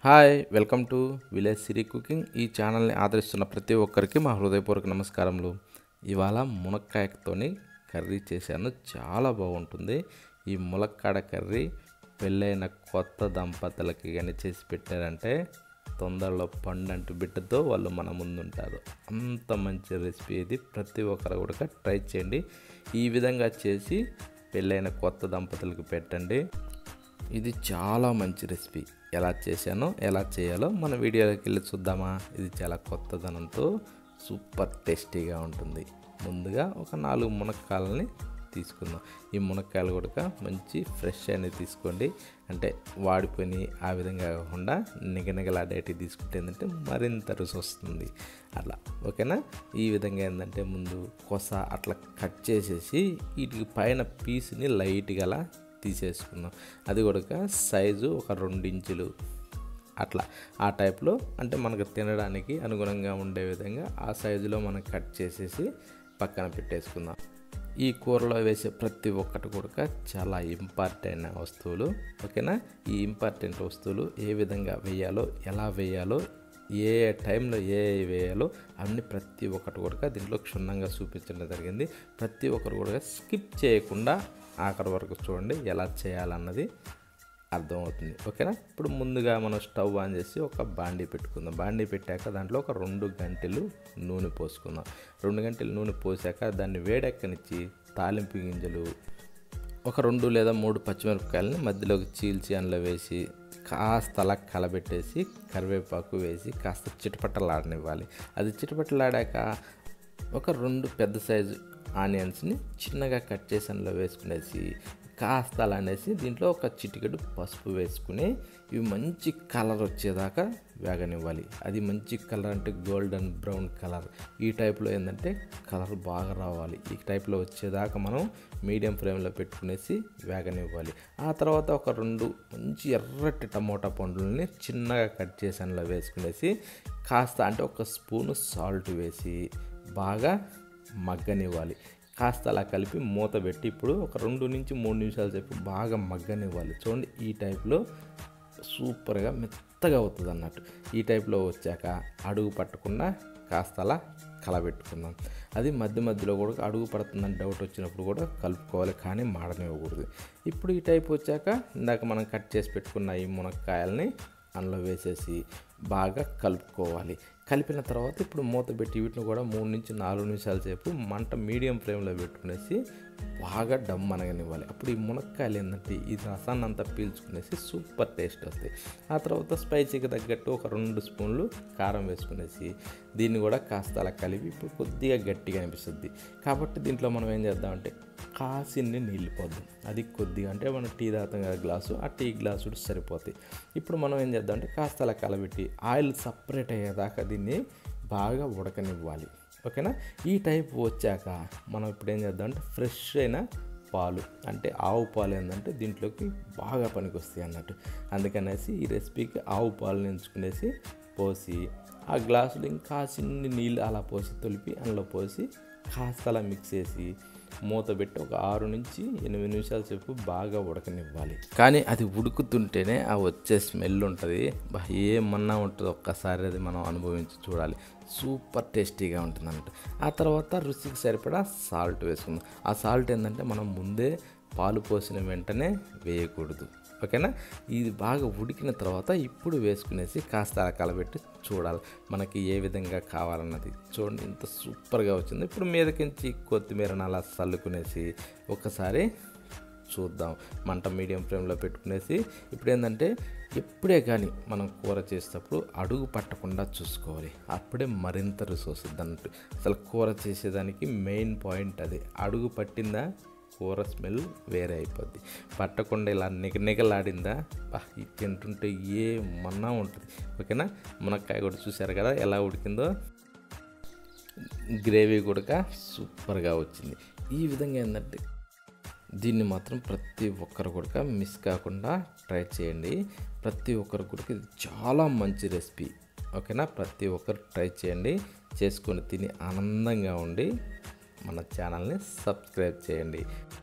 hi welcome to village Siri cooking ఈ ఛానల్ని ఆదరిస్తున్న ప్రతి ఒక్కరికి మా హృదయపూర్వక నమస్కారములు ఇవాళ మునక్కాయతోని కర్రీ చేశాను చాలా బాగుంటుంది ఈ ములక్కాడ కర్రీ పెళ్ళైన కొత్త దంపతులకి కానీ చేసి పెట్టారంటే తొందరలో పండంటి బిడ్డతో వాళ్ళు మన ముందుంటారు అంత మంచి రెసిపీ ఇది ప్రతి ఒక్కరు కూడా ట్రై చేయండి ఈ విధంగా చేసి పెళ్ళైన కొత్త దంపతులకు పెట్టండి ఇది చాలా మంచి రెసిపీ ఎలా చేశానో ఎలా చేయాలో మన వీడియోలోకి వెళ్ళి చూద్దామా ఇది చాలా కొత్తదనంతో సూపర్ టేస్టీగా ఉంటుంది ముందుగా ఒక నాలుగు మునక్కాయలని తీసుకుందాం ఈ మునక్కాయలు కూడా మంచి ఫ్రెష్ అనేది తీసుకోండి అంటే వాడిపోయి ఆ విధంగా కాకుండా నిగనిగలాడేటివి తీసుకుంటే ఏంటంటే మరింత రుచి వస్తుంది అట్లా ఓకేనా ఈ విధంగా ఏంటంటే ముందు కొస అట్లా కట్ చేసేసి వీటికి పైన పీస్ని లైట్గా అలా తీసేసుకుందాం అది కూడా సైజు ఒక రెండు ఇంచులు అట్లా ఆ టైప్లో అంటే మనకు తినడానికి అనుగుణంగా ఉండే విధంగా ఆ సైజులో మనం కట్ చేసేసి పక్కన పెట్టేసుకుందాం ఈ కూరలో వేసే ప్రతి ఒక్కటి కూడా చాలా ఇంపార్టెంట్ వస్తువులు ఓకేనా ఈ ఇంపార్టెంట్ వస్తువులు ఏ విధంగా వేయాలో ఎలా వేయాలో ఏ ఏ టైంలో ఏ ఏ వేయాలో అన్ని ప్రతి ఒక్కటి కూడా దీంట్లో క్షుణ్ణంగా చూపించడం జరిగింది ప్రతి ఒక్కరు కూడా స్కిప్ చేయకుండా ఆఖరి వరకు చూడండి ఎలా చేయాలన్నది అర్థమవుతుంది ఓకేనా ఇప్పుడు ముందుగా మనం స్టవ్ ఆన్ చేసి ఒక బాండీ పెట్టుకుందాం బాండీ పెట్టాక దాంట్లో ఒక రెండు గంటలు నూనె పోసుకుందాం రెండు గంటలు నూనె పోసాక దాన్ని వేడెక్కనిచ్చి తాలింపు గింజలు ఒక రెండు లేదా మూడు పచ్చిమిరపకాయలని మధ్యలోకి చీల్చి అందులో వేసి కాస్త అలా కలబెట్టేసి కరివేపాకు వేసి కాస్త చిటపట్టలాడనివ్వాలి అది చిటపట్టలాడాక ఒక రెండు పెద్ద సైజు ఆనియన్స్ని చిన్నగా కట్ చేసి అందులో వేసుకునేసి కాస్త అలా అనేసి దీంట్లో ఒక చిటికెడు పసుపు వేసుకుని ఇవి మంచి కలర్ వచ్చేదాకా వేగనివ్వాలి అది మంచి కలర్ అంటే గోల్డెన్ బ్రౌన్ కలర్ ఈ టైప్లో ఏంటంటే కలర్ బాగా రావాలి ఈ టైప్లో వచ్చేదాకా మనం మీడియం ఫ్లేమ్లో పెట్టుకునేసి వేగనివ్వాలి ఆ తర్వాత ఒక రెండు మంచి ఎర్రటి టమోటా పండ్లని చిన్నగా కట్ చేసి అందులో వేసుకునేసి కాస్త అంటే ఒక స్పూను సాల్ట్ వేసి బాగా మగ్గనివ్వాలి కాస్త అలా కలిపి మూత పెట్టి ఇప్పుడు ఒక రెండు నుంచి మూడు నిమిషాలు సేపు బాగా మగ్గనివ్వాలి చూడండి ఈ టైప్లో సూపర్గా మెత్తగా అవుతుంది అన్నట్టు ఈ టైప్లో వచ్చాక అడుగు పట్టకుండా కాస్త అలా కలబెట్టుకుందాం అది మధ్య మధ్యలో కూడా అడుగు పడుతుందని డౌట్ వచ్చినప్పుడు కూడా కలుపుకోవాలి కానీ మాడనివ్వకూడదు ఇప్పుడు ఈ టైప్ వచ్చాక ఇందాక మనం కట్ చేసి పెట్టుకున్న ఈ మునక్కాయల్ని అందులో వేసేసి బాగా కలుపుకోవాలి కలిపిన తర్వాత ఇప్పుడు మూత పెట్టి వీటిని కూడా మూడు నుంచి నాలుగు నిమిషాల సేపు మంట మీడియం ఫ్లేమ్లో పెట్టుకునేసి బాగా డమ్ అనగనివ్వాలి అప్పుడు ఈ మునక్కాయలు ఏంటంటే ఈ రసాన్ని అంతా పీల్చుకునేసి సూపర్ టేస్ట్ వస్తాయి ఆ తర్వాత స్పైసీకి తగ్గట్టు ఒక రెండు స్పూన్లు కారం వేసుకునేసి దీన్ని కూడా కాస్త అలా కలిపి ఇప్పుడు కొద్దిగా గట్టిగా అనిపిస్తుంది కాబట్టి దీంట్లో మనం ఏం చేద్దామంటే కాసిన్ని నీళ్ళు పోద్దాం అది కొద్దిగా అంటే మనం టీ తాగుతాం కదా గ్లాసు ఆ టీ గ్లాసు సరిపోతాయి ఇప్పుడు మనం ఏం చేద్దామంటే కాస్త అలా కలబెట్టి ఆయిల్ సపరేట్ అయ్యేదాకా దీన్ని బాగా ఉడకనివ్వాలి ఓకేనా ఈ టైప్ వచ్చాక మనం ఇప్పుడు ఏం చేద్దామంటే ఫ్రెష్ అయిన పాలు అంటే ఆవు పాలు ఏంటంటే దీంట్లోకి బాగా పనికి వస్తాయి అన్నట్టు అందుకనేసి ఈ రెసిపీకి ఆవు పాలు ఎంచుకునేసి పోసి ఆ గ్లాసులో ఇంకా చిన్ని నీళ్ళు అలా పోసి తొలిపి అందులో పోసి కాస్త అలా మిక్స్ చేసి మూత పెట్టి ఒక ఆరు నుంచి ఎనిమిది నిమిషాల సేపు బాగా ఉడకనివ్వాలి కానీ అది ఉడుకుతుంటేనే ఆ వచ్చే స్మెల్ ఉంటుంది బా ఏమన్నా ఉంటుంది ఒక్కసారి అది మనం అనుభవించి చూడాలి సూపర్ టేస్టీగా ఉంటుంది అన్నట్టు ఆ తర్వాత రుచికి సరిపడా సాల్ట్ వేసుకుందాం ఆ సాల్ట్ ఏంటంటే మనం ముందే పాలు పోసిన వెంటనే వేయకూడదు ఓకేనా ఇది బాగా ఉడికిన తర్వాత ఇప్పుడు వేసుకునేసి కాస్త అలా కలబెట్టి చూడాలి మనకి ఏ విధంగా కావాలన్నది చూడండి ఇంత సూపర్గా వచ్చింది ఇప్పుడు మీదకించి కొత్తిమీరని అలా చల్లుకునేసి ఒకసారి చూద్దాం మంట మీడియం ఫ్లేమ్లో పెట్టుకునేసి ఇప్పుడు ఏంటంటే ఎప్పుడే కానీ మనం కూర చేసేటప్పుడు అడుగు పట్టకుండా చూసుకోవాలి అప్పుడే మరింత రుచి వస్తుంది అన్నట్టు అసలు కూర చేసేదానికి మెయిన్ పాయింట్ అది అడుగు పట్టిందా కూర స్మెల్ వేరే అయిపోద్ది పట్టకుండా ఇలా నిగనిగలాడిందా ఇది తింటుంటే ఏ మన్నా ఉంటుంది ఓకేనా మునక్కాయ కూడా చూసారు కదా ఎలా ఉడికిందో గ్రేవీ కూడా సూపర్గా వచ్చింది ఈ విధంగా ఏంటంటే దీన్ని మాత్రం ప్రతి ఒక్కరు కూడా మిస్ కాకుండా ట్రై చేయండి ప్రతి ఒక్కరు కూడా ఇది చాలా మంచి రెసిపీ ఓకేనా ప్రతి ఒక్కరు ట్రై చేయండి చేసుకొని తిని ఆనందంగా ఉండి మన ఛానల్ని సబ్స్క్రైబ్ చేయండి